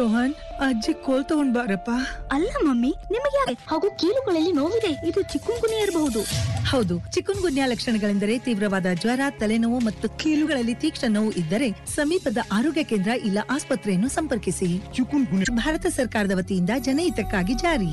ರೋಹನ್ ಅಜ್ಜಿ ಕೋಲ್ ತಗೊಂಡ್ ಬಾರಪ್ಪ ಅಲ್ಲ ಮಮ್ಮಿ ನಿಮಗೆ ಯಾಕೆ ಹಾಗೂ ಕೀಲುಗಳಲ್ಲಿ ನೋವಿದೆ ಇದು ಚಿಕ್ಕುಂಗುನಿ ಇರಬಹುದು ಹೌದು ಚಿಕನ್ ಗುನ್ಯಾ ಲಕ್ಷಣಗಳೆಂದರೆ ತೀವ್ರವಾದ ಜ್ವರ ತಲೆನೋವು ಮತ್ತು ಕೀಲುಗಳಲ್ಲಿ ತೀಕ್ಷ್ಣ ನೋವು ಇದ್ದರೆ ಸಮೀಪದ ಆರೋಗ್ಯ ಕೇಂದ್ರ ಇಲ್ಲ ಆಸ್ಪತ್ರೆಯನ್ನು ಸಂಪರ್ಕಿಸಿ ಭಾರತ ಸರ್ಕಾರದ ವತಿಯಿಂದ ಜನಹಿತಕ್ಕಾಗಿ ಜಾರಿ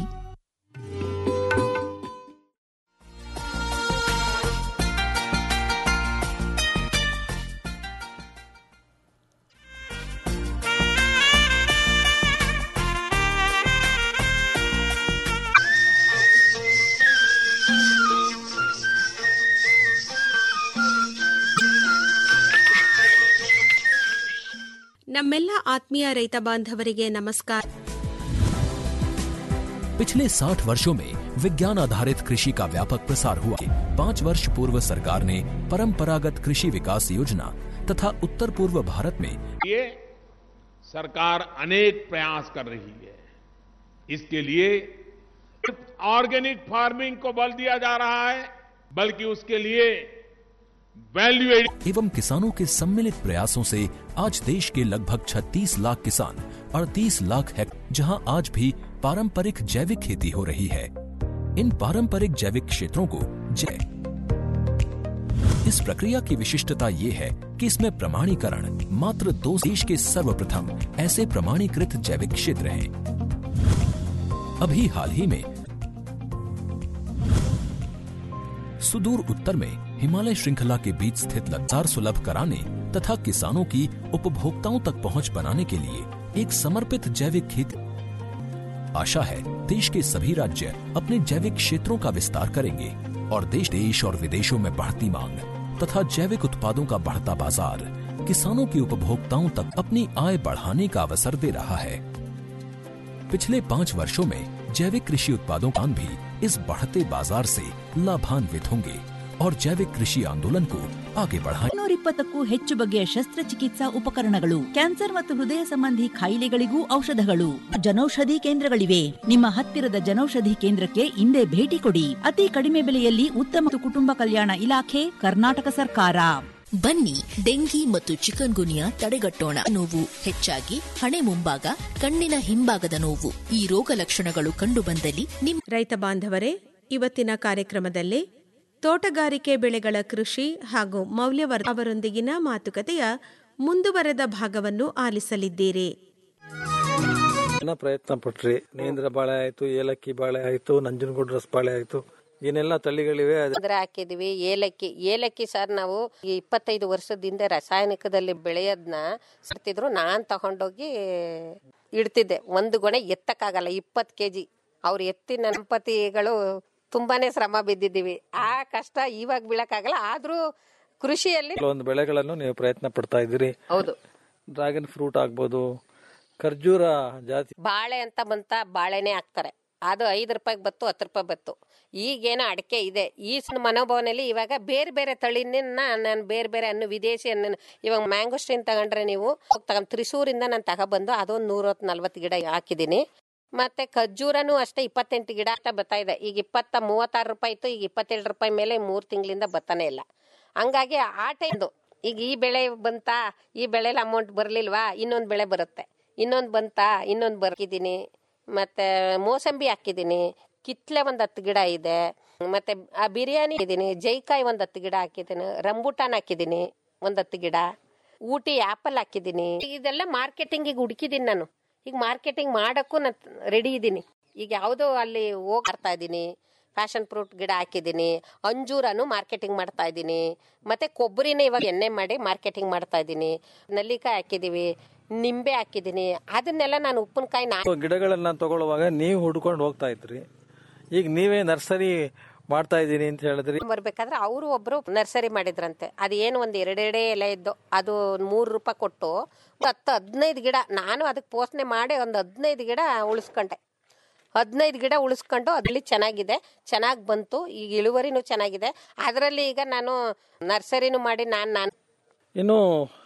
ನಮ್ಮೆಲ್ಲ ಆತ್ಮೀಯ ರೈತ ಬಾಂಧವರಿಗೆ ನಮಸ್ಕಾರ पिछले 60 वर्षों में विज्ञान आधारित कृषि का व्यापक प्रसार हुआ पाँच वर्ष पूर्व सरकार ने परंपरागत कृषि विकास योजना तथा उत्तर पूर्व भारत में ये सरकार अनेक प्रयास कर रही है इसके लिए ऑर्गेनिक फार्मिंग को बल दिया जा रहा है बल्कि उसके लिए वैल्यू एवं किसानों के सम्मिलित प्रयासों से आज देश के लगभग 36 लाख किसान 38 लाख हेक्ट जहां आज भी पारंपरिक जैविक खेती हो रही है इन पारंपरिक जैविक क्षेत्रों को जय इस प्रक्रिया की विशिष्टता ये है कि इसमें प्रमाणीकरण मात्र दो देश के सर्वप्रथम ऐसे प्रमाणीकृत जैविक क्षेत्र हैं अभी हाल ही में सुदूर उत्तर में हिमालय श्रृंखला के बीच स्थित लगातार सुलभ कराने तथा किसानों की उपभोक्ताओं तक पहुंच बनाने के लिए एक समर्पित जैविक खेती आशा है देश के सभी राज्य अपने जैविक क्षेत्रों का विस्तार करेंगे और देश देश और विदेशों में बढ़ती मांग तथा जैविक उत्पादों का बढ़ता बाजार किसानों की उपभोक्ताओं तक अपनी आय बढ़ाने का अवसर दे रहा है पिछले पाँच वर्षों में जैविक कृषि उत्पादों का भी इस बढ़ते बाजार से लाभान्वित होंगे और जैविक कृषि आंदोलन को आगे बढ़ाएं ಇನ್ನೂರ ಇಪ್ಪತ್ತಕ್ಕೂ ಹೆಚ್ಚು ಬಗೆಯ ಶಸ್ತ್ರಚಿಕಿತ್ಸಾ ಉಪಕರಣಗಳು ಕ್ಯಾನ್ಸರ್ ಮತ್ತು ಹೃದಯ ಸಂಬಂಧಿ ಕಾಯಿಲೆಗಳಿಗೂ ಔಷಧಗಳು ಜನೌಷಧಿ ಕೇಂದ್ರಗಳಿವೆ ನಿಮ್ಮ ಹತ್ತಿರದ ಜನೌಷಧಿ ಕೇಂದ್ರಕ್ಕೆ ಇಂದೇ ಭೇಟಿ ಕೊಡಿ ಅತಿ ಕಡಿಮೆ ಬೆಲೆಯಲ್ಲಿ ಉತ್ತಮ ಮತ್ತು ಕುಟುಂಬ ಕಲ್ಯಾಣ ಇಲಾಖೆ ಕರ್ನಾಟಕ ಸರ್ಕಾರ ಬನ್ನಿ ಡೆಂಗಿ ಮತ್ತು ಚಿಕನ್ ಗುನಿಯಾ ತಡೆಗಟ್ಟೋಣ ನೋವು ಹೆಚ್ಚಾಗಿ ಹಣೆ ಮುಂಭಾಗ ಕಣ್ಣಿನ ಹಿಂಭಾಗದ ನೋವು ಈ ರೋಗ ಲಕ್ಷಣಗಳು ಕಂಡುಬಂದಲ್ಲಿ ನಿಮ್ಮ ರೈತ ಬಾಂಧವರೇ ಇವತ್ತಿನ ಕಾರ್ಯಕ್ರಮದಲ್ಲಿ ತೋಟಗಾರಿಕೆ ಬೆಳೆಗಳ ಕೃಷಿ ಹಾಗೂ ಮೌಲ್ಯವರ್ಧ ಅವರೊಂದಿಗಿನ ಮಾತುಕತೆಯ ಮುಂದುವರೆದ ಭಾಗವನ್ನು ಆಲಿಸಲಿದ್ದೀರಿ ಏನೋ ಪ್ರಯತ್ನ ಪಟ್ರಿ ನೇಂದ್ರ ಬಾಳೆ ಆಯ್ತು ಏಲಕ್ಕಿ ಬಾಳೆ ಆಯ್ತು ನಂಜನಗೂಡು ರಸ ಬಾಳೆ ಆಯ್ತು ಏನೆಲ್ಲ ತಳಿಗಳಿವೆ ಅದು ಅಂದ್ರೆ ಹಾಕಿದೀವಿ ಏಲಕ್ಕಿ ಏಲಕ್ಕಿ ಸರ್ ನಾವು ಈ ಇಪ್ಪತ್ತೈದು ವರ್ಷದ ಹಿಂದೆ ರಾಸಾಯನಿಕದಲ್ಲಿ ಬೆಳೆಯೋದನ್ನ ಸರ್ತಿದ್ರು ನಾನ್ ತಗೊಂಡೋಗಿ ಇಡ್ತಿದ್ದೆ ಒಂದು ಗೊನೆ ಎತ್ತಕ್ಕಾಗಲ್ಲ ಇಪ್ಪತ್ತು ಕೆ ಜಿ ಅವ್ರ ಎತ್ತಿನ ದಂಪತಿಗಳು ತುಂಬಾನೇ ಶ್ರಮ ಬಿದ್ದಿದ್ದೀವಿ ಆ ಕಷ್ಟ ಇವಾಗ ಬೀಳಕ್ಕಾಗಲ್ಲ ಆದ್ರೂ ಕೃಷಿಯಲ್ಲಿ ಕೆಲವೊಂದು ಬೆಳೆಗಳನ್ನು ನೀವು ಪ್ರಯತ್ನ ಪಡ್ತಾ ಇದ್ದೀರಿ ಹೌದು ಡ್ರ್ಯಾಗನ್ ಫ್ರೂಟ್ ಆಗ್ಬೋದು ಖರ್ಜೂರ ಜಾತಿ ಬಾಳೆ ಅಂತ ಬಂತ ಬಾಳೆನೇ ಹಾಕ್ತಾರೆ ಅದು ಐದು ರೂಪಾಯಿಗೆ ಬತ್ತು ಹತ್ತು ರೂಪಾಯಿ ಬತ್ತು ಈಗೇನೋ ಅಡಿಕೆ ಇದೆ ಈ ಸಣ್ಣ ಮನೋಭಾವನೆಯಲ್ಲಿ ಇವಾಗ ಬೇರೆ ಬೇರೆ ತಳಿನ ನಾನು ಬೇರೆ ಬೇರೆ ಹಣ್ಣು ವಿದೇಶಿ ಹಣ್ಣು ಇವಾಗ ಮ್ಯಾಂಗೋಸ್ಟ್ರೀನ್ ತಗೊಂಡ್ರೆ ನೀವು ತಗೊಂಡ್ ತ್ರಿಸೂರಿಂದ ನಾನು ತಗೊಬಂದು ಅದೊಂದು ನೂರತ್ತು ನಲ್ವತ್ತು ಗಿಡ ಹಾಕಿದ್ದೀನಿ ಮತ್ತೆ ಖರ್ಜೂರನು ಅಷ್ಟೇ ಇಪ್ಪತ್ತೆಂಟು ಗಿಡ ಅಂತ ಬರ್ತಾ ಇದೆ ಈಗ ಇಪ್ಪತ್ತ ಮೂವತ್ತಾರು ರೂಪಾಯಿ ಇತ್ತು ಈಗ ಇಪ್ಪತ್ತೇಳು ರೂಪಾಯಿ ಮೇಲೆ ಮೂರು ತಿಂಗಳಿಂದ ಬರ್ತಾನೆ ಇಲ್ಲ ಹಂಗಾಗಿ ಆ ಟೈಮ್ದು ಈಗ ಈ ಬೆಳೆ ಬಂತಾ ಈ ಬೆಳೆಲಿ ಅಮೌಂಟ್ ಬರಲಿಲ್ವಾ ಇನ್ನೊಂದು ಬೆಳೆ ಬರುತ್ತೆ ಇನ್ನೊಂದು ಬಂತಾ ಇನ್ನೊಂದು ಬರ್ಕಿದ್ದೀನಿ ಮತ್ತೆ ಮೋಸಂಬಿ ಹಾಕಿದ್ದೀನಿ ಕಿತ್ಲೆ ಒಂದು ಹತ್ತು ಗಿಡ ಇದೆ ಮತ್ತೆ ಆ ಬಿರಿಯಾನಿ ಹಾಕಿದ್ದೀನಿ ಜೈಕಾಯಿ ಒಂದು ಹತ್ತು ಗಿಡ ಹಾಕಿದ್ದೀನಿ ರಂಬುಟಾನ್ ಹಾಕಿದ್ದೀನಿ ಒಂದು ಹತ್ತು ಗಿಡ ಊಟಿ ಆಪಲ್ ಹಾಕಿದ್ದೀನಿ ಇದೆಲ್ಲ ಮಾರ್ಕೆಟಿಂಗಿಗೆ ಹುಡುಕಿದ್ದೀನಿ ನಾನು ಈಗ ಮಾರ್ಕೆಟಿಂಗ್ ಮಾಡೋಕ್ಕೂ ನಾನು ರೆಡಿ ಇದ್ದೀನಿ ಈಗ ಯಾವುದೋ ಅಲ್ಲಿ ಹೋಗಿ ಮಾಡ್ತಾ ಇದ್ದೀನಿ ಫ್ಯಾಷನ್ ಫ್ರೂಟ್ ಗಿಡ ಹಾಕಿದ್ದೀನಿ ಅಂಜೂರನು ಮಾರ್ಕೆಟಿಂಗ್ ಮಾಡ್ತಾ ಇದ್ದೀನಿ ಮತ್ತೆ ಕೊಬ್ಬರಿನ ಇವಾಗ ಎಣ್ಣೆ ಮಾಡಿ ಮಾರ್ಕೆಟಿಂಗ್ ಮಾಡ್ತಾ ಇದ್ದೀನಿ ನಲ್ಲಿಕಾಯಿ ಹಾಕಿದ್ದೀವಿ ನಿಂಬೆ ಹಾಕಿದ್ದೀನಿ ಅದನ್ನೆಲ್ಲ ನಾನು ಉಪ್ಪಿನಕಾಯಿ ನಾ ಗಿಡಗಳನ್ನ ತಗೊಳ್ಳುವಾಗ ನೀವು ಹುಡ್ಕೊಂಡು ಹೋಗ್ತಾ ಇದ್ರಿ ಈಗ ನೀವೇ ನರ್ಸರಿ ಮಾಡ್ತಾ ಇದ್ದೀನಿ ಅಂತ ಹೇಳಿದ್ರಿ ಬರ್ಬೇಕಾದ್ರೆ ಅವರು ಒಬ್ರು ನರ್ಸರಿ ಮಾಡಿದ್ರಂತೆ ಅದೇನು ಒಂದು ಎರಡೆರಡೇ ಎಲೆ ಇದ್ದು ಅದು ಮೂರು ರೂಪಾಯಿ ಕೊಟ್ಟು ಒಂದ್ ಹತ್ತು ಹದಿನೈದು ಗಿಡ ನಾನು ಅದಕ್ಕೆ ಪೋಷಣೆ ಮಾಡಿ ಒಂದು ಹದಿನೈದು ಗಿಡ ಉಳಿಸ್ಕೊಂಡೆ ಹದಿನೈದು ಗಿಡ ಉಳಿಸ್ಕೊಂಡು ಅದ್ರಲ್ಲಿ ಚೆನ್ನಾಗಿದೆ ಚೆನ್ನಾಗಿ ಬಂತು ಈಗ ಇಳುವರಿನೂ ಚೆನ್ನಾಗಿದೆ ಅದರಲ್ಲಿ ಈಗ ನಾನು ನರ್ಸರಿನೂ ಮಾಡಿ ನಾನು ನಾನು ಇನ್ನು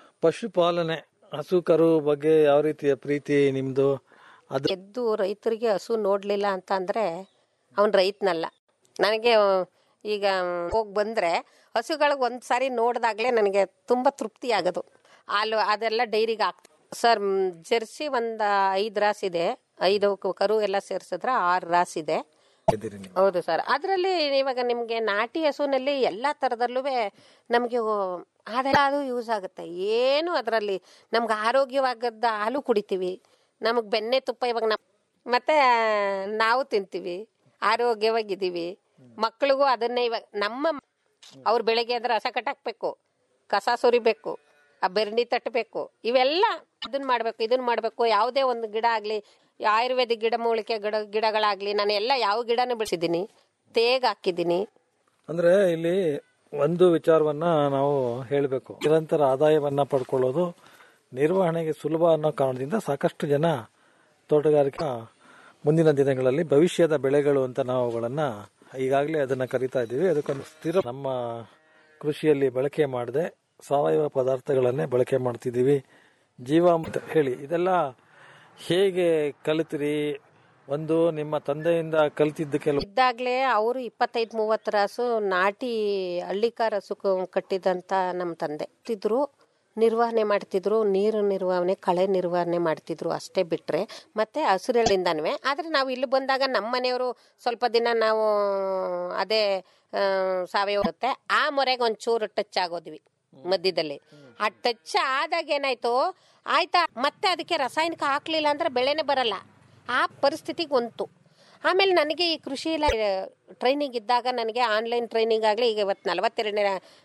ಪಶುಪಾಲನೆ ಹಸು ಕರು ಬಗ್ಗೆ ಯಾವ ರೀತಿಯ ಪ್ರೀತಿ ನಿಮ್ದು ಅದು ಎದ್ದು ರೈತರಿಗೆ ಹಸು ನೋಡ್ಲಿಲ್ಲ ಅಂತ ಅಂದ್ರೆ ಅವನ್ ರೈತನಲ್ಲ ನನಗೆ ಈಗ ಹೋಗಿ ಬಂದ್ರೆ ಹಸುಗಳಿಗೆ ಒಂದ್ ಸಾರಿ ನೋಡಿದಾಗ್ಲೇ ನನಗೆ ತುಂಬಾ ತೃಪ್ತಿ ಆಗೋದು ಹಾಲು ಅದೆಲ್ಲ ಡೈರಿಗೆ ಹಾಕ್ತೀನಿ ಸರ್ ಮ್, ಜೆರ್ಸಿ ಒಂದ್ ಐದ್ ರಾಸ್ ಇದೆ ಐದು ಕ- ಕರು ಎಲ್ಲ ಸೇರ್ಸಿದ್ರೆ ಆರು ರಾಸ್ ಇದೆ ಇದ್ದೀರಿ ನೀವು ಹೌದು ಸರ್ ಅದರಲ್ಲಿ ಇವಾಗ ನಿಮ್ಗೆ ನಾಟಿ ಹಸುನಲ್ಲಿ ಎಲ್ಲಾ ತರದಲ್ಲೂ ನಮ್ಗೆ ಓ- ಅದೆಲ್ಲ ಅದು ಯೂಸ್ ಆಗುತ್ತೆ ಏನು ಅದರಲ್ಲಿ ನಮ್ಗೆ ಆರೋಗ್ಯವಾಗದ ಹಾಲು ಕುಡಿತೀವಿ ನಮಗ್ ಬೆಣ್ಣೆ ತುಪ್ಪ ಇವಾಗ ನಮ್ ಮತ್ತೆ ನಾವು ತಿಂತೀವಿ ಆರೋಗ್ಯವಾಗಿದ್ದೀವಿ ಮಕ್ಳಿಗೂ ಅದನ್ನೇ ಇವಾಗ ನಮ್ಮ ಅವ್ರು ಬೆಳಗ್ಗೆ ಎದ್ರೆ ಹಸ ಕಟ್ಟಾಕ್ಬೇಕು ಕಸ ಸುರಿಬೇಕು ಆ ಬೆರಣಿ ತಟ್ಟಬೇಕು ಇವೆಲ್ಲ ಇದನ್ನ ಮಾಡ್ಬೇಕು ಇದನ್ನ ಮಾಡ್ಬೇಕು ಯಾವುದೇ ಒಂದು ಗಿಡ ಆಗ್ಲಿ ಆಯುರ್ವೇದಿಕ್ ಗಿಡ ಮೂಲಿಕೆ ಗಿಡ ಗಿಡಗಳಾಗ್ಲಿ ನಾನು ಎಲ್ಲ ಯಾವ ಗಿಡನೂ ಬೆಳೆಸಿದ್ದೀನಿ ತೇಗ್ ಹಾಕಿದ್ದೀನಿ ಅಂದ್ರೆ ಇಲ್ಲಿ ಒಂದು ವಿಚಾರವನ್ನ ನಾವು ಹೇಳಬೇಕು ನಿರಂತರ ಆದಾಯವನ್ನ ಪಡ್ಕೊಳ್ಳೋದು ನಿರ್ವಹಣೆಗೆ ಸುಲಭ ಅನ್ನೋ ಕಾರಣದಿಂದ ಸಾಕಷ್ಟು ಜನ ತೋಟಗಾರಿಕಾ ಮುಂದಿನ ದಿನಗಳಲ್ಲಿ ಭವಿಷ್ಯದ ಬೆಳೆಗಳು ಅಂತ ನಾವು ಅವುಗಳನ್ನ ಈಗಾಗಲೇ ಅದನ್ನ ಕರಿತಾ ಇದ್ದೀವಿ ಅದಕ್ಕೊಂದು ಸ್ಥಿರ ನಮ್ಮ ಕೃಷಿಯಲ್ಲಿ ಬಳಕೆ ಮಾಡದೆ ಸಾವಯವ ಪದಾರ್ಥಗಳನ್ನೇ ಬಳಕೆ ಮಾಡ್ತಿದ್ದೀವಿ ಜೀವಾಮೃತ ಹೇಳಿ ಇದೆಲ್ಲ ಹೇಗೆ ಕಲಿತ್ರಿ ಒಂದು ನಿಮ್ಮ ತಂದೆಯಿಂದ ಕಲಿತಿದ್ದ ಕೆಲವು ಇದ್ದಾಗ್ಲೇ ಅವರು ಇಪ್ಪತ್ತೈದು ಮೂವತ್ತು ರಾಸು ನಾಟಿ ಹಳ್ಳಿಕಾರ ಹಸು ಕ- ಕಟ್ಟಿದಂತ ನಮ್ಮ ತಂದೆ ತಿದ್ರು ನಿರ್ವಹಣೆ ಮಾಡ್ತಿದ್ರು ನೀರು ನಿರ್ವಹಣೆ ಕಳೆ ನಿರ್ವಹಣೆ ಮಾಡ್ತಿದ್ರು ಅಷ್ಟೇ ಬಿಟ್ರೆ ಮತ್ತೆ ಹಸಿರುಗಳಿಂದನೂ ಆದ್ರೆ ನಾವು ಇಲ್ಲಿ ಬಂದಾಗ ನಮ್ಮ ಮನೆಯವರು ಸ್ವಲ್ಪ ದಿನ ನಾವು ಅದೇ ಆ, ಸಾವಯವ ಇರುತ್ತೆ ಆ ಮೊರೆಗೆ ಒಂಚೂರು ಟಚ್ ಆಗೋದ್ವಿ ಮಧ್ಯದಲ್ಲಿ ಆ ಟಚ್ ಆದಾಗ ಏನಾಯ್ತು ಆಯ್ತಾ ಮತ್ತೆ ಅದಕ್ಕೆ ರಾಸಾಯನಿಕ ಹಾಕ್ಲಿಲ್ಲ ಅಂದ್ರೆ ಬೆಳೆನೇ ಬರಲ್ಲ ಆ ಪರಿಸ್ಥಿತಿಗೆ ಬಂತು ಆಮೇಲೆ ನನಗೆ ಈ ಕೃಷಿ ಟ್ರೈನಿಂಗ್ ಇದ್ದಾಗ ನನಗೆ ಆನ್ಲೈನ್ ಟ್ರೈನಿಂಗ್ ಆಗಲಿ ಈಗ ಇವತ್ತು ನಲವತ್ತೆರಡನೇ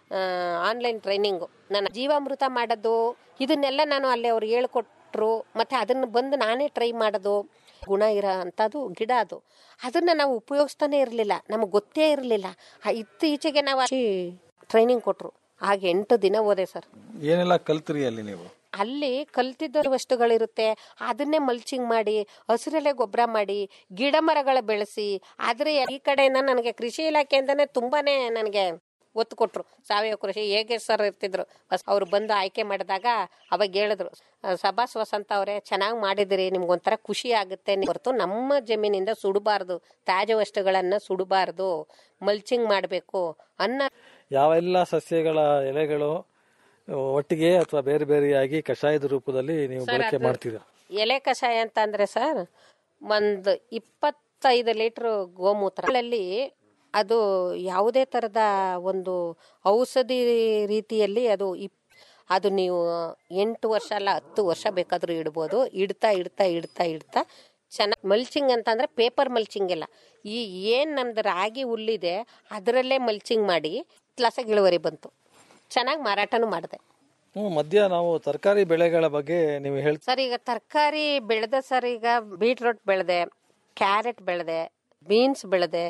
ಆನ್ಲೈನ್ ಟ್ರೈನಿಂಗು ನಾನು ಜೀವಾಮೃತ ಮಾಡೋದು ಇದನ್ನೆಲ್ಲ ನಾನು ಅಲ್ಲಿ ಅವ್ರು ಹೇಳ್ಕೊಟ್ರು ಮತ್ತು ಅದನ್ನು ಬಂದು ನಾನೇ ಟ್ರೈ ಮಾಡೋದು ಗುಣ ಇರೋ ಅಂಥದ್ದು ಗಿಡ ಅದು ಅದನ್ನು ನಾವು ಉಪಯೋಗಿಸ್ತಾನೆ ಇರಲಿಲ್ಲ ನಮಗೆ ಗೊತ್ತೇ ಇರಲಿಲ್ಲ ಇತ್ತೀಚೆಗೆ ನಾವು ಟ್ರೈನಿಂಗ್ ಕೊಟ್ಟರು ಆಗ ಎಂಟು ದಿನ ಹೋದೆ ಸರ್ ಏನೆಲ್ಲ ಕಲ್ತ್ರಿ ಅಲ್ಲಿ ನೀವು ಅಲ್ಲಿ ಕಲ್ತಿದ್ದ ವಸ್ತುಗಳಿರುತ್ತೆ ಅದನ್ನೇ ಮಲ್ಚಿಂಗ್ ಮಾಡಿ ಹಸಿರಲ್ಲೇ ಗೊಬ್ಬರ ಮಾಡಿ ಗಿಡ ಮರಗಳ ಬೆಳೆಸಿ ಆದ್ರೆ ಈ ಕಡೆಯಿಂದ ನನಗೆ ಕೃಷಿ ಇಲಾಖೆಯಿಂದನೇ ತುಂಬಾನೇ ನನಗೆ ಒತ್ತು ಕೊಟ್ರು ಸಾವಯವ ಕೃಷಿ ಹೇಗೆ ಸರ್ ಇರ್ತಿದ್ರು ಬಸ್ ಅವ್ರು ಬಂದು ಆಯ್ಕೆ ಮಾಡಿದಾಗ ಅವಾಗ ಹೇಳಿದ್ರು "ಆ, ಸಭಾಸ್ ವಸಂತ ಅವರೇ ಚೆನ್ನಾಗಿ ಮಾಡಿದಿರಿ ನಿಮ್ಗೊಂಥರ ಖುಷಿ ಆಗುತ್ತೆ ಹೊರತು ನಮ್ಮ ಜಮೀನಿಂದ ಸುಡಬಾರ್ದು ತ್ಯಾಜ್ಯ ವಸ್ತುಗಳನ್ನ ಸುಡಬಾರ್ದು ಮಲ್ಚಿಂಗ್ ಮಾಡಬೇಕು ಅನ್ನೋ ಯಾವೆಲ್ಲ ಸಸ್ಯಗಳ ಎಲೆಗಳು ಒಟ್ಟಿಗೆ ಅಥವಾ ಬೇರೆ ಬೇರೆಯಾಗಿ ಕಷಾಯದ ರೂಪದಲ್ಲಿ ನೀವು ಬಳಕೆ ಮಾಡ್ತೀರಾ ಎಲೆ ಕಷಾಯ ಅಂತ ಅಂದ್ರೆ ಸರ್ ಒಂದು ಇಪ್ಪತ್ತೈದು ಲೀಟರ್ ಗೋಮೂತ್ರಗಳಲ್ಲಿ ಅದು ಯಾವುದೇ ತರದ ಒಂದು ಔಷಧಿ ರೀತಿಯಲ್ಲಿ ಅದು ಇಪ್ ಅದು ನೀವು ಎಂಟು ವರ್ಷ ಅಲ್ಲ ಹತ್ತು ವರ್ಷ ಬೇಕಾದ್ರೂ ಇಡ್ಬೋದು ಇಡ್ತಾ ಇಡ್ತಾ ಇಡ್ತಾ ಇಡ್ತಾ ಚೆನ್ನಾಗಿ ಮಲ್ಚಿಂಗ್ ಅಂತ ಅಂದ್ರೆ ಪೇಪರ್ ಮಲ್ಚಿಂಗ್ ಇಲ್ಲ ಈ ಏನ್ ನಮ್ದು ರಾಗಿ ಹುಲ್ಲಿದೆ ಅದರಲ್ಲೇ ಮಲ್ಚಿಂಗ್ ಮಾಡಿ ಲಾಸಾಗಿ ಇಳುವರಿ ಬಂತು ಚೆನ್ನಾಗಿ ಮಾರಾಟನೂ ಮಾಡಿದೆ ಹ್ಮ್ ಮಧ್ಯ ನಾವು ತರಕಾರಿ ಬೆಳೆಗಳ ಬಗ್ಗೆ ನೀವು ಹೇಳ್ತಾ ಸರ್ ಈಗ ತರಕಾರಿ ಬೆಳೆದೆ ಸರ್ ಈಗ ಬೀಟ್ರೂಟ್ ಬೆಳೆದೆ ಕ್ಯಾರೆಟ್ ಬೆಳೆದೆ ಬೀನ್ಸ್ ಬೆಳೆದೆ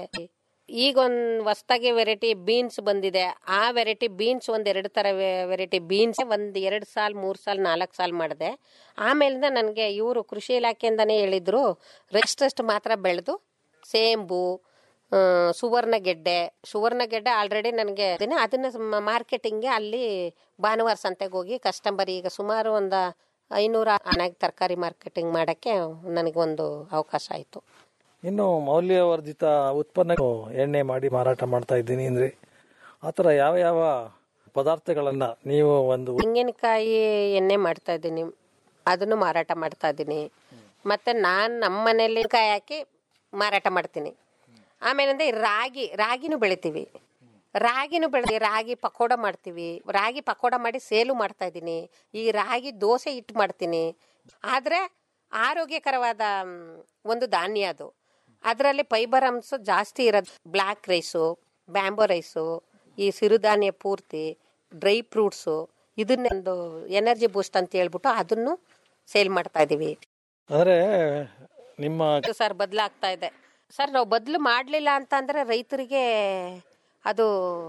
ಈಗ ಒಂದ್ ಹೊಸ್ದಾಗಿ ವೆರೈಟಿ ಬೀನ್ಸ್ ಬಂದಿದೆ ಆ ವೆರೈಟಿ ಬೀನ್ಸ್ ಒಂದ್ ಎರಡು ತರ ವೆರೈಟಿ ಬೀನ್ಸ್ ಒಂದ್ ಎರಡ್ ಸಾಲ್ ಮೂರ್ ಸಾಲ್ ನಾಲ್ಕು ಸಾಲ್ ಮಾಡಿದೆ ಆಮೇಲಿಂದ ನನಗೆ ಇವರು ಕೃಷಿ ಇಲಾಖೆಯಿಂದಾನೇ ಹೇಳಿದ್ರು ರೆಸ್ಟ್ ರೆಸ್ಟ್ ಮಾತ್ರ ಬೆಳೆದು ಸೇಂಬು ಆ, ಸುವರ್ಣ ಗೆಡ್ಡೆ ಸುವರ್ಣ ಗೆಡ್ಡೆ ಆಲ್ರೆಡಿ ನನಗೆ ಇದನ್ನ ಅದನ್ನ ಮಾರ್ಕೆಟಿಂಗ್ಗೆ ಅಲ್ಲಿ ಭಾನುವಾರ ಸಂತೆಗೆ ಹೋಗಿ ಕಸ್ಟಮರ್ ಈಗ ಸುಮಾರು ಒಂದು ಐನೂರ ಹಣಕ್ಕೆ ತರಕಾರಿ ಮಾರ್ಕೆಟಿಂಗ್ ಮಾಡೋಕ್ಕೆ ನನಗೊಂದು ಅವಕಾಶ ಆಯಿತು ಇನ್ನು ಮೌಲ್ಯವರ್ಧಿತ ಉತ್ಪನ್ನ ಎಣ್ಣೆ ಮಾಡಿ ಮಾರಾಟ ಮಾಡ್ತಾ ಇದ್ದೀನಿ ಅಂದ್ರೆ ಆತರ ಯಾವ ಯಾವ ಪದಾರ್ಥಗಳನ್ನ ನೀವು ಒಂದು ತೆಂಗಿನಕಾಯಿ ಎಣ್ಣೆ ಮಾಡ್ತಾ ಇದ್ದೀನಿ ಅದನ್ನು ಮಾರಾಟ ಮಾಡ್ತಾ ಇದ್ದೀನಿ ಮತ್ತೆ ನಾನು ನಮ್ಮ ಮನೇಲಿ ಕಾಯಿ ಹಾಕಿ ಮಾರಾಟ ಮಾಡ್ತೀನಿ ಆಮೇಲಿಂದ ಈ ರಾಗಿ ರಾಗಿನೂ ಬೆಳಿತೀವಿ ರಾಗಿನೂ ಬೆಳೆದಿ ರಾಗಿ ಪಕೋಡ ಮಾಡ್ತೀವಿ ರಾಗಿ ಪಕೋಡ ಮಾಡಿ ಸೇಲು ಮಾಡ್ತಾ ಇದ್ದೀನಿ ಈ ರಾಗಿ ದೋಸೆ ಹಿಟ್ಟು ಮಾಡ್ತೀನಿ ಆದರೆ ಆರೋಗ್ಯಕರವಾದ ಮ್, ಒಂದು ಧಾನ್ಯ ಅದು ಅದರಲ್ಲಿ ಫೈಬರ್ ಅಂಶ ಜಾಸ್ತಿ ಇರೋದು ಬ್ಲ್ಯಾಕ್ ರೈಸು ಬ್ಯಾಂಬೋ ರೈಸು ಈ ಸಿರುಧಾನ್ಯ ಪೂರ್ತಿ ಡ್ರೈ ಫ್ರೂಟ್ಸು ಇದನ್ನೊಂದು ಎನರ್ಜಿ ಬೂಸ್ಟ್ ಅಂತ ಹೇಳ್ಬಿಟ್ಟು ಅದನ್ನು ಸೇಲ್ ಮಾಡ್ತಾ ಇದೀವಿ ಅಂದ್ರೆ ನಿಮ್ಮ ಇದು ಸರ್ ಬದಲಾಗ್ತಾ ಇದೆ ಸರ್ ನಾವು ಬದಲು ಮಾಡಲಿಲ್ಲ ಅಂತ ಅಂದ್ರೆ ರೈತರಿಗೆ ಅದು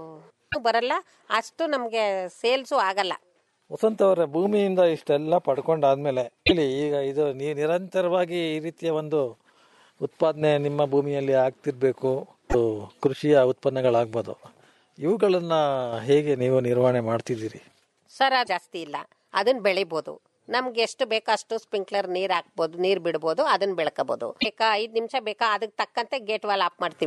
ಬರಲ್ಲ ಅಷ್ಟು ನಮಗೆ ಸೇಲ್ಸು ಆಗಲ್ಲ ವಸಂತ ಅವರ ಭೂಮಿಯಿಂದ ಇಷ್ಟೆಲ್ಲ ಪಡ್ಕೊಂಡಾದ್ಮೇಲೆ ಹೇಳಿ ಈಗ ಇದು ನೀ- ನಿರಂತರವಾಗಿ ಈ ರೀತಿಯ ಒಂದು ಉತ್ಪಾದನೆ ನಿಮ್ಮ ಭೂಮಿಯಲ್ಲಿ ಆಗ್ತಿರ್ಬೇಕು ಇದು ಕೃಷಿಯ ಉತ್ಪನ್ನಗಳಾಗ್ಬೋದು ಇವುಗಳನ್ನ ಹೇಗೆ ನೀವು ನಿರ್ವಹಣೆ ಮಾಡ್ತಿದ್ದೀರಿ ಸರ ಜಾಸ್ತಿ ಇಲ್ಲ ಅದನ್ನ ಬೆಳಿಬೋದು ನಮ್ಗೆ ಎಷ್ಟು ಬೇಕೋ ಅಷ್ಟು ಸ್ಪ್ರಿಂಕ್ಲರ್ ನೀರ್ ಹಾಕ್ಬೋದು ನೀರ್ ಬಿಡ್ಬೋದು ಅದನ್ನ ಬೆಳ್ಕೋಬಹುದು ಬೇಕಾ ಐದ್ ನಿಮಿಷ ಬೇಕಾ ಅದಕ್ಕೆ ತಕ್ಕಂತೆ ಗೇಟ್ ವಾಲ್ ಆಫ್ ಮಾಡ್ತೀವಿ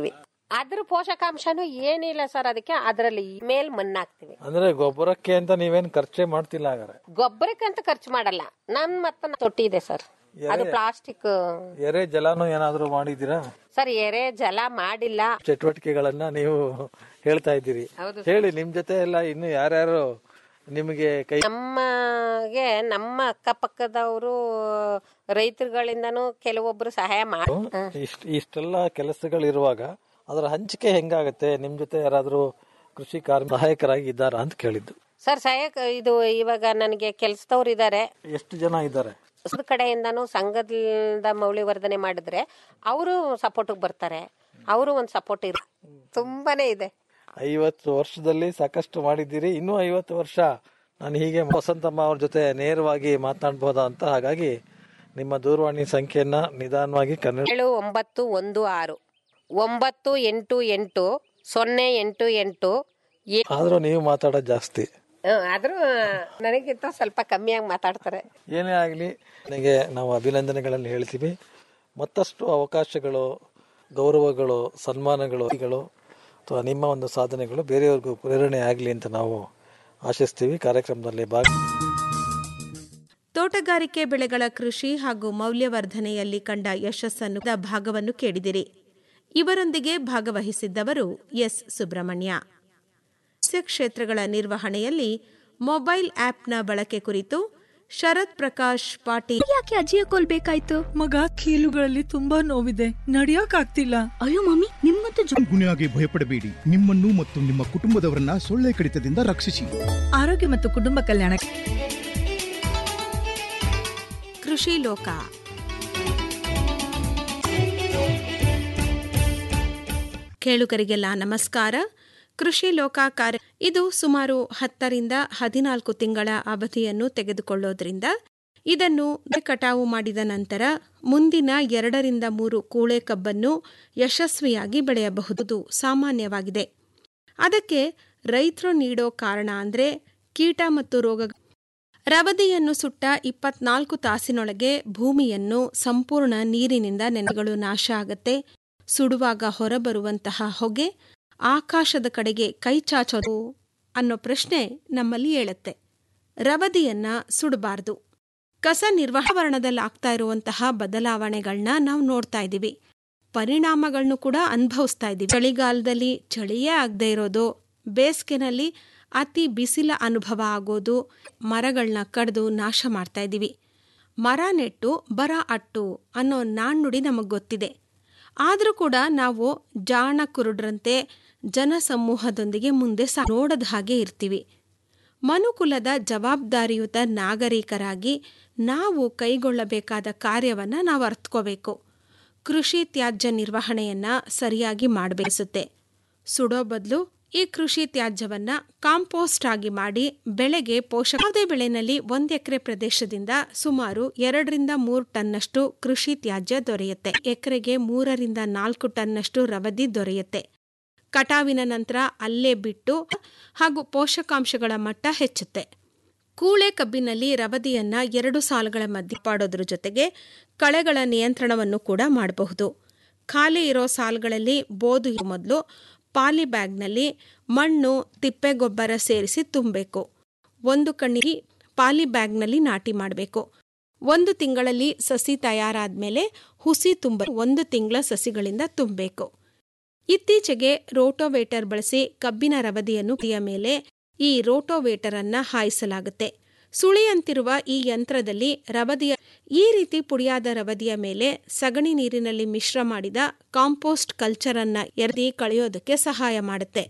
ಅದ್ರ ಪೋಷಕಾಂಶನೂ ಏನಿಲ್ಲ ಸರ್ ಅದಕ್ಕೆ ಅದರಲ್ಲಿ ಮೇಲ್ ಮಣ್ಣಾಕ್ತಿವಿ ಅಂದ್ರೆ ಗೊಬ್ಬರಕ್ಕೆ ಅಂತ ನೀವೇನ್ ಖರ್ಚೆ ಮಾಡ್ತಿಲ್ಲ ಹಾಗಾದ್ರೆ ಗೊಬ್ಬರಕ್ಕಂತ ಖರ್ಚು ಮಾಡಲ್ಲ ನನ್ ಮತ್ತ ತೊಟ್ಟಿ ಇದೆ ಸರ್ ಅದು ಪ್ಲಾಸ್ಟಿಕ್ ಎರೆ ಜಲಾನು ಏನಾದ್ರು ಮಾಡಿದ್ದೀರಾ ಸರ್ ಎರೆ ಜಲ ಮಾಡಿಲ್ಲ ಚಟುವಟಿಕೆಗಳನ್ನ ನೀವು ಹೇಳ್ತಾ ಇದ್ದೀರಿ ಹೌದು ಹೇಳಿ ನಿಮ್ ಜೊತೆ ಎಲ್ಲ ಇನ್ನು ಯಾರ್ಯಾರು ನಿಮಗೆ ಕೈ ನಮಗೆ ನಮ್ಮ ಅಕ್ಕಪಕ್ಕದವರು ರೈತರುಗಳಿಂದನೂ ಕೆಲವೊಬ್ರು ಸಹಾಯ ಮಾಡಿ ಇಷ್ಟ ಇಷ್ಟೆಲ್ಲ ಕೆಲಸಗಳಿರುವಾಗ ಅದರ ಹಂಚಿಕೆ ಹೆಂಗಾಗತ್ತೆ ನಿಮ್ ಜೊತೆ ಯಾರಾದ್ರೂ ಕೃಷಿ ಕಾರ್ಯ ಸಹಾಯಕರಾಗಿ ಇದ್ದಾರಾ ಅಂತ ಕೇಳಿದ್ದು ಸರ್ ಸಹಾಯಕ ಇದು ಇವಾಗ ನನಗೆ ಕೆಲ್ಸದವ್ರು ಇದ್ದಾರೆ ಎಷ್ಟು ಜನ ಇದ್ದಾರೆ ಹೊಸದ ಕಡೆಯಿಂದನೂ ಸಂಘದಿಂದ ಮೌಲ್ಯವರ್ಧನೆ ಮಾಡಿದ್ರೆ ಅವರು ಸಪೋರ್ಟಿಗೆ ಬರ್ತಾರೆ ಅವರು ಒಂದು ಸಪೋರ್ಟ್ ಇರ ತುಂಬಾನೇ ಇದೆ ಐವತ್ತು ವರ್ಷದಲ್ಲಿ ಸಾಕಷ್ಟು ಮಾಡಿದ್ದೀರಿ ಇನ್ನೂ ಐವತ್ತು ವರ್ಷ ನಾನು ಹೀಗೆ ವಸಂತಮ್ಮ ಅವ್ರ ಜೊತೆ ನೇರವಾಗಿ ಮಾತನಾಡಬಹುದಾ ಅಂತ ಹಾಗಾಗಿ ನಿಮ್ಮ ದೂರವಾಣಿ ಸಂಖ್ಯೆಯನ್ನ ನಿಧಾನವಾಗಿ ಕನ್ನಡ ಏಳು ಒಂಬತ್ತು ಒಂದು ಆರು ಒಂಬತ್ತು ಎಂಟು ಎಂಟು ಸೊನ್ನೆ ಎಂಟು ಎಂಟು ಏ- ಆದ್ರೂ ನೀವು ಮಾತಾಡೋದು ಜಾಸ್ತಿ ಹ್ಮ್, ಆದ್ರೂ ನನಗಿಂತ ಸ್ವಲ್ಪ ಕಮ್ಮಿಯಾಗಿ ಮಾತಾಡ್ತಾರೆ ಏನೇ ಆಗಲಿ ನನಗೆ ನಾವು ಅಭಿನಂದನೆಗಳನ್ನು ಹೇಳ್ತೀವಿ ಮತ್ತಷ್ಟು ಅವಕಾಶಗಳು ಗೌರವಗಳು ಸನ್ಮಾನಗಳು ಗಳು ಅಥವಾ ನಿಮ್ಮ ಒಂದು ಸಾಧನೆಗಳು ಬೇರೆಯವ್ರಿಗೂ ಪ್ರೇರಣೆ ಆಗಲಿ ಅಂತ ನಾವು ಆಶಿಸ್ತೀವಿ ಕಾರ್ಯಕ್ರಮದಲ್ಲಿ ಭಾಗ ತೋಟಗಾರಿಕೆ ಬೆಳೆಗಳ ಕೃಷಿ ಹಾಗೂ ಮೌಲ್ಯವರ್ಧನೆಯಲ್ಲಿ ಕಂಡ ಯಶಸ್ಸನ್ನು ದ ಭಾಗವನ್ನು ಕೇಳಿದಿರಿ ಇವರೊಂದಿಗೆ ಭಾಗವಹಿಸಿದ್ದವರು ಎಸ್ ಸುಬ್ರಹ್ಮಣ್ಯ ಸಸ್ಯ ಕ್ಷೇತ್ರಗಳ ನಿರ್ವಹಣೆಯಲ್ಲಿ ಮೊಬೈಲ್ ಆಪ್ನ ಬಳಕೆ ಕುರಿತು ಶರತ್ ಪ್ರಕಾಶ್ ಪಾಟೀಲ್ ಯಾಕೆ ಅಜ್ಜಿಯ ಕೋಲ್ ಬೇಕಾಯ್ತು ಮಗ ಕೀಲುಗಳಲ್ಲಿ ತುಂಬಾ ನೋವಿದೆ ನಡಿಯೋಕ್ ಆಗ್ತಿಲ್ಲ ಅಯ್ಯೋ ಮಮ್ಮಿ ನಿಮ್ಮಂತೂ ಜೊ- ಗುಣೆಯಾಗಿ ಭಯಪಡಬೇಡಿ ನಿಮ್ಮನ್ನು ಮತ್ತು ನಿಮ್ಮ ಕುಟುಂಬದವರನ್ನ ಸೊಳ್ಳೆ ಕಡಿತದಿಂದ ರಕ್ಷಿಸಿ ಆರೋಗ್ಯ ಮತ್ತು ಕುಟುಂಬ ಕಲ್ಯಾಣ ಕೃಷಿ ಲೋಕ ಕೇಳುಗರಿಗೆಲ್ಲ ನಮಸ್ಕಾರ ಕೃಷಿ ಲೋಕ ಕಾರ್ಯ ಇದು ಸುಮಾರು ಹತ್ತರಿಂದ ಹದಿನಾಲ್ಕು ತಿಂಗಳ ಅವಧಿಯನ್ನು ತೆಗೆದುಕೊಳ್ಳೋದ್ರಿಂದ ಇದನ್ನು ಕಟಾವು ಮಾಡಿದ ನಂತರ ಮುಂದಿನ ಎರಡರಿಂದ ಮೂರು ಕೂಳೆ ಕಬ್ಬನ್ನು ಯಶಸ್ವಿಯಾಗಿ ಬೆಳೆಯಬಹುದು ಸಾಮಾನ್ಯವಾಗಿದೆ ಅದಕ್ಕೆ ರೈತರು ನೀಡೋ ಕಾರಣ ಅಂದರೆ ಕೀಟ ಮತ್ತು ರೋಗ ರವದಿಯನ್ನು ಸುಟ್ಟ ಇಪ್ಪತ್ನಾಲ್ಕು ತಾಸಿನೊಳಗೆ ಭೂಮಿಯನ್ನು ಸಂಪೂರ್ಣ ನೀರಿನಿಂದ ನೆನೆಗಳು ನಾಶ ಆಗತ್ತೆ ಸುಡುವಾಗ ಹೊರಬರುವಂತಹ ಹೊಗೆ ಆಕಾಶದ ಕಡೆಗೆ ಕೈ ಚಾಚೋದು ಅನ್ನೋ ಪ್ರಶ್ನೆ ನಮ್ಮಲ್ಲಿ ಏಳುತ್ತೆ ರವದಿಯನ್ನ ಸುಡಬಾರ್ದು ಕಸ ನಿರ್ವಹಣದಲ್ಲಿ ಆಗ್ತಾ ಇರುವಂತಹ ಬದಲಾವಣೆಗಳನ್ನ ನಾವು ನೋಡ್ತಾ ಇದ್ದೀವಿ ಪರಿಣಾಮಗಳನ್ನು ಕೂಡ ಅನುಭವಿಸ್ತಾ ಇದ್ದೀವಿ ಚಳಿಗಾಲದಲ್ಲಿ ಚಳಿಯೇ ಆಗದೆ ಇರೋದು ಬೇಸಿಗೆನಲ್ಲಿ ಅತಿ ಬಿಸಿಲ ಅನುಭವ ಆಗೋದು ಮರಗಳನ್ನ ಕಡ್ದು ನಾಶ ಮಾಡ್ತಾ ಇದ್ದೀವಿ ಮರ ನೆಟ್ಟು ಬರ ಅಟ್ಟು ಅನ್ನೋ ನಾಣ್ಣುಡಿ ನಮಗೆ ಗೊತ್ತಿದೆ ಆದರೂ ಕೂಡ ನಾವು ಜಾಣ ಕುರುಡ್ರಂತೆ ಜನಸಮೂಹದೊಂದಿಗೆ ಮುಂದೆ ಸಾ ನೋಡದ ಹಾಗೆ ಇರ್ತೀವಿ ಮನುಕುಲದ ಜವಾಬ್ದಾರಿಯುತ ನಾಗರಿಕರಾಗಿ ನಾವು ಕೈಗೊಳ್ಳಬೇಕಾದ ಕಾರ್ಯವನ್ನು ನಾವು ಅರ್ಥಕೋಬೇಕು ಕೃಷಿ ತ್ಯಾಜ್ಯ ನಿರ್ವಹಣೆಯನ್ನ ಸರಿಯಾಗಿ ಮಾಡಬೇಕಿಸುತ್ತೆ ಸುಡೋ ಬದಲು ಈ ಕೃಷಿ ತ್ಯಾಜ್ಯವನ್ನ ಕಾಂಪೋಸ್ಟ್ ಆಗಿ ಮಾಡಿ ಬೆಳೆಗೆ ಪೋಷಕ ಯಾವುದೇ ಬೆಳೆನಲ್ಲಿ ಒಂದು ಎಕರೆ ಪ್ರದೇಶದಿಂದ ಸುಮಾರು ಎರಡರಿಂದ ಮೂರು ಟನ್ನಷ್ಟು ಕೃಷಿ ತ್ಯಾಜ್ಯ ದೊರೆಯುತ್ತೆ ಎಕರೆಗೆ ಮೂರರಿಂದ ನಾಲ್ಕು ಟನ್ನಷ್ಟು ರವದಿ ದೊರೆಯುತ್ತೆ ಕಟಾವಿನ ನಂತರ ಅಲ್ಲೇ ಬಿಟ್ಟು ಹಾಗೂ ಪೋಷಕಾಂಶಗಳ ಮಟ್ಟ ಹೆಚ್ಚುತ್ತೆ ಕೂಳೆ ಕಬ್ಬಿನಲ್ಲಿ ರವದಿಯನ್ನ ಎರಡು ಸಾಲುಗಳ ಮಧ್ಯೆ ಪಾಡೋದ್ರ ಜೊತೆಗೆ ಕಳೆಗಳ ನಿಯಂತ್ರಣವನ್ನು ಕೂಡ ಮಾಡಬಹುದು ಖಾಲಿ ಇರೋ ಸಾಲುಗಳಲ್ಲಿ ಬೋದು ಮೊದಲು ಪಾಲಿ ಬ್ಯಾಗ್ನಲ್ಲಿ ಮಣ್ಣು ತಿಪ್ಪೆಗೊಬ್ಬರ ಸೇರಿಸಿ ತುಂಬಬೇಕು ಒಂದು ಕಣ್ಣಿಗೆ ಪಾಲಿ ಬ್ಯಾಗ್ನಲ್ಲಿ ನಾಟಿ ಮಾಡಬೇಕು ಒಂದು ತಿಂಗಳಲ್ಲಿ ಸಸಿ ತಯಾರಾದ್ಮೇಲೆ ಹುಸಿ ತುಂಬ ಒಂದು ತಿಂಗಳ ಸಸಿಗಳಿಂದ ತುಂಬಬೇಕು ಇತ್ತೀಚೆಗೆ ರೋಟೋವೇಟರ್ ಬಳಸಿ ಕಬ್ಬಿನ ರವದಿಯನ್ನು ಕುದಿಯ ಮೇಲೆ ಈ ರೋಟೋವೇಟರ್ ಅನ್ನ ಹಾಯಿಸಲಾಗುತ್ತೆ ಸುಳಿಯಂತಿರುವ ಈ ಯಂತ್ರದಲ್ಲಿ ರವದಿಯ ಈ ರೀತಿ ಪುಡಿಯಾದ ರವದಿಯ ಮೇಲೆ ಸಗಣಿ ನೀರಿನಲ್ಲಿ ಮಿಶ್ರ ಮಾಡಿದ ಕಾಂಪೋಸ್ಟ್ ಕಲ್ಚರ್ ಅನ್ನ ಎರ್ದಿ ಕಳೆಯೋದಕ್ಕೆ ಸಹಾಯ ಮಾಡುತ್ತೆ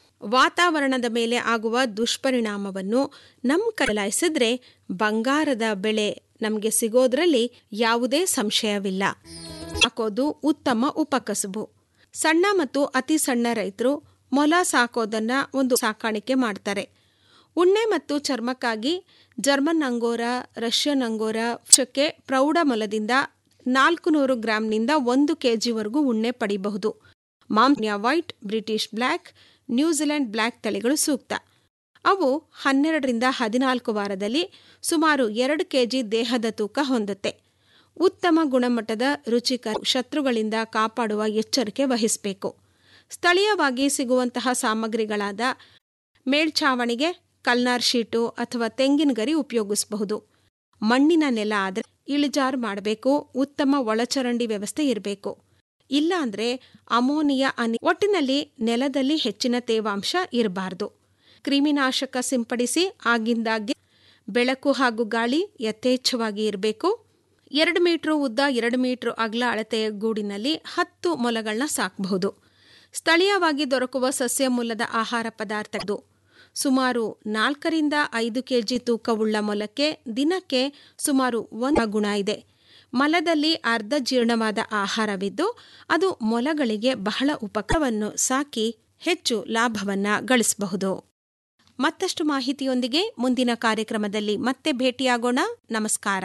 ವಾತಾವರಣದ ಮೇಲೆ ಆಗುವ ದುಷ್ಪರಿಣಾಮವನ್ನು ನಮ್ ಕಲಾಯಿಸಿದ್ರೆ ಬಂಗಾರದ ಬೆಳೆ ನಮಗೆ ಸಿಗೋದ್ರಲ್ಲಿ ಯಾವುದೇ ಸಂಶಯವಿಲ್ಲ ಹಾಕೋದು ಉತ್ತಮ ಉಪಕಸುಬು ಸಣ್ಣ ಮತ್ತು ಅತಿ ಸಣ್ಣ ರೈತರು ಮೊಲ ಸಾಕೋದನ್ನ ಒಂದು ಸಾಕಾಣಿಕೆ ಮಾಡ್ತಾರೆ ಉಣ್ಣೆ ಮತ್ತು ಚರ್ಮಕ್ಕಾಗಿ ಜರ್ಮನ್ ಅಂಗೋರ ರಷ್ಯನ್ ಅಂಗೋರ ವರ್ಷಕ್ಕೆ ಪ್ರೌಢ ಮೊಲದಿಂದ ನಾಲ್ಕು ನೂರು ಗ್ರಾಂನಿಂದ ಒಂದು ಕೆಜಿವರೆಗೂ ಉಣ್ಣೆ ಪಡಿಬಹುದು ಮಾಂಸ್ಯ white British black New Zealand black ತಳಿಗಳು ಸೂಕ್ತ ಅವು ಹನ್ನೆರಡರಿಂದ ಹದಿನಾಲ್ಕು ವಾರದಲ್ಲಿ ಸುಮಾರು ಎರಡು ಕೆಜಿ ದೇಹದ ತೂಕ ಹೊಂದುತ್ತೆ ಉತ್ತಮ ಗುಣಮಟ್ಟದ ರುಚಿಕರ ಶತ್ರುಗಳಿಂದ ಕಾಪಾಡುವ ಎಚ್ಚರಿಕೆ ವಹಿಸಬೇಕು ಸ್ಥಳೀಯವಾಗಿ ಸಿಗುವಂತಹ ಸಾಮಗ್ರಿಗಳಾದ ಮೇಲ್ಛಾವಣಿಗೆ ಕಲ್ನಾರ್ ಶೀಟು ಅಥವಾ ತೆಂಗಿನ ಗರಿ ಉಪಯೋಗಿಸಬಹುದು ಮಣ್ಣಿನ ನೆಲ ಆದರೆ ಇಳಿಜಾರು ಮಾಡಬೇಕು ಉತ್ತಮ ಒಳಚರಂಡಿ ವ್ಯವಸ್ಥೆ ಇರಬೇಕು ಇಲ್ಲಾಂದ್ರೆ ಅಮೋನಿಯಾ ಅನಿ ಒಟ್ಟಿನಲ್ಲಿ ನೆಲದಲ್ಲಿ ಹೆಚ್ಚಿನ ತೇವಾಂಶ ಇರಬಾರ್ದು ಕ್ರಿಮಿನಾಶಕ ಸಿಂಪಡಿಸಿ ಆಗಿಂದಾಗ್ಗೆ ಬೆಳಕು ಹಾಗೂ ಗಾಳಿ ಯಥೇಚ್ಛವಾಗಿ ಇರಬೇಕು ಎರಡು ಮೀಟ್ರು ಉದ್ದ ಎರಡು ಮೀಟ್ರು ಅಗಲ ಅಳತೆಯ ಗೂಡಿನಲ್ಲಿ ಹತ್ತು ಮೊಲಗಳನ್ನ ಸಾಕಬಹುದು ಸ್ಥಳೀಯವಾಗಿ ದೊರಕುವ ಸಸ್ಯ ಮೂಲದ ಆಹಾರ ಪದಾರ್ಥಗಳು ಸುಮಾರು ನಾಲ್ಕರಿಂದ ಐದು ಕೆಜಿ ತೂಕವುಳ್ಳ ಮೊಲಕ್ಕೆ ದಿನಕ್ಕೆ ಸುಮಾರು ಒಂದು ಗುಣ ಇದೆ ಮಲದಲ್ಲಿ ಅರ್ಧ ಜೀರ್ಣವಾದ ಆಹಾರವಿದ್ದು ಅದು ಮೊಲಗಳಿಗೆ ಬಹಳ ಉಪಕರವನ್ನು ಸಾಕಿ ಹೆಚ್ಚು ಲಾಭವನ್ನ ಗಳಿಸಬಹುದು ಮತ್ತಷ್ಟು ಮಾಹಿತಿಯೊಂದಿಗೆ ಮುಂದಿನ ಕಾರ್ಯಕ್ರಮದಲ್ಲಿ ಮತ್ತೆ ಭೇಟಿಯಾಗೋಣ ನಮಸ್ಕಾರ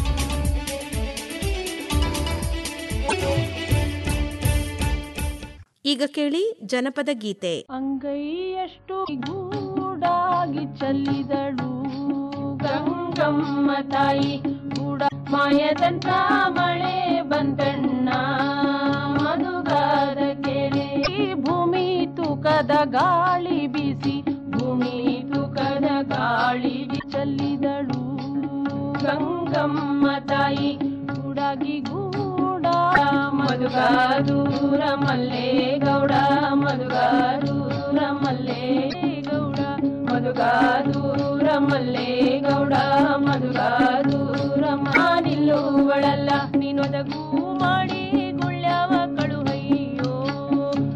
ಈಗ ಕೇಳಿ ಜನಪದ ಗೀತೆ ಅಂಗೈಯಷ್ಟು ಗೂಡಾಗಿ ಚೆಲ್ಲಿದಳು ಗಂಗಮ್ಮ ತಾಯಿ ಗೂಡ ಮಾಯದಂತ ಮಳೆ ಬಂದಣ್ಣ ಮಧುಗಾದ ಕೆರೆ ಭೂಮಿ ತೂಕದ ಗಾಳಿ ಬೀಸಿ ಭೂಮಿ ತೂಕದ ಗಾಳಿ ಚೆಲ್ಲಿದಳು ಗಂಗಮ್ಮ ತಾಯಿ ಗೂಡಾಗಿ ಗೂಡ ಮಧುಗಾದೂರ ಮಲ್ಲೆ ಗೌಡ ಮಧುಗಾದೂರ ಮಲ್ಲೆ ಗೌಡ ಮಧುಗಾದೂರ ಮಲ್ಲೆ ಗೌಡ ಮಧುಗಾ